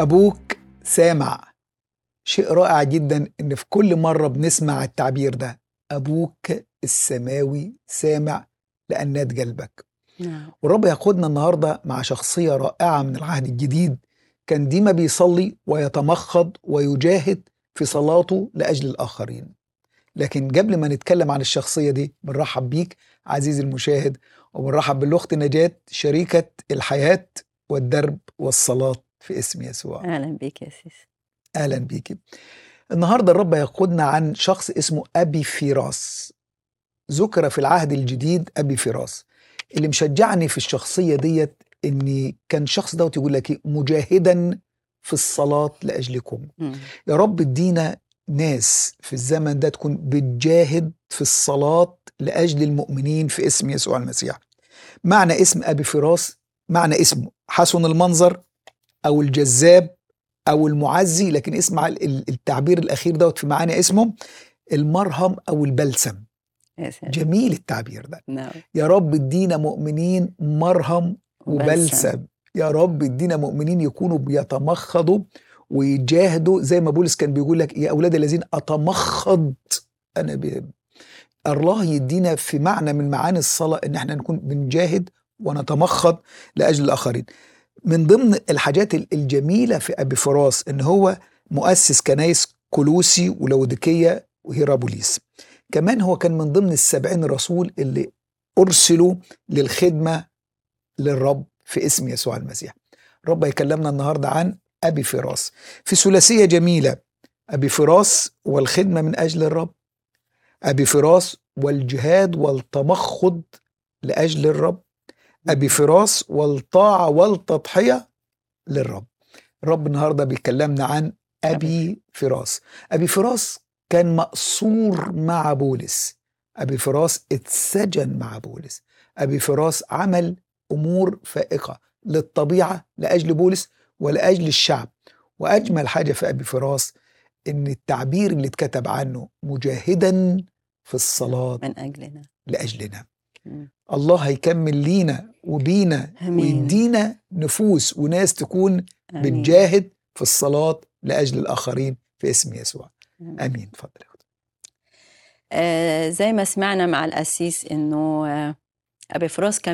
أبوك سامع شيء رائع جدا إن في كل مرة بنسمع التعبير ده أبوك السماوي سامع لأنات قلبك نعم والرب يقودنا النهاردة مع شخصية رائعة من العهد الجديد كان ديما بيصلي ويتمخض ويجاهد في صلاته لأجل الآخرين لكن قبل ما نتكلم عن الشخصية دي بنرحب بيك عزيزي المشاهد وبنرحب بالأخت نجاة شريكة الحياة والدرب والصلاة في اسم يسوع اهلا بك يا سيس اهلا بيكي النهارده الرب يقودنا عن شخص اسمه ابي فراس ذكر في العهد الجديد ابي فراس اللي مشجعني في الشخصيه ديت ان كان الشخص دوت يقول لك إيه؟ مجاهدا في الصلاه لاجلكم مم. يا رب ادينا ناس في الزمن ده تكون بتجاهد في الصلاه لاجل المؤمنين في اسم يسوع المسيح معنى اسم ابي فراس معنى اسمه حسن المنظر او الجذاب او المعزي لكن اسمع ال- ال- التعبير الاخير دوت في معاني اسمه المرهم او البلسم يا سلام جميل التعبير ده نعم يا رب ادينا مؤمنين مرهم وبلسم يا رب ادينا مؤمنين يكونوا بيتمخضوا ويجاهدوا زي ما بولس كان بيقول لك يا اولاد الذين اتمخض انا ب... الله يدينا في معنى من معاني الصلاه ان احنا نكون بنجاهد ونتمخض لاجل الاخرين من ضمن الحاجات ال- الجميله في ابي فراس ان هو مؤسس كنايس كولوسي ولوديكيه وهيرابوليس كمان هو كان من ضمن السبعين رسول اللي ارسلوا للخدمه للرب في اسم يسوع المسيح رب يكلمنا النهارده عن ابي فراس في ثلاثيه جميله ابي فراس والخدمه من اجل الرب ابي فراس والجهاد والتمخض لاجل الرب ابي فراس والطاعه والتضحيه للرب الرب النهارده بيكلمنا عن ابي فراس ابي فراس كان مأسور مع بولس ابي فراس اتسجن مع بولس ابي فراس عمل امور فائقه للطبيعه لاجل بولس ولاجل الشعب واجمل حاجه في ابي فراس ان التعبير اللي اتكتب عنه مجاهدا في الصلاه من اجلنا لاجلنا مم. الله هيكمل لينا وبينا آمين. ويدينا نفوس وناس تكون آمين. بتجاهد في الصلاة لأجل الآخرين في اسم يسوع آمين. آمين اتفضل يا أخت. آه زي ما سمعنا مع القسيس انه آه ابي فراس كان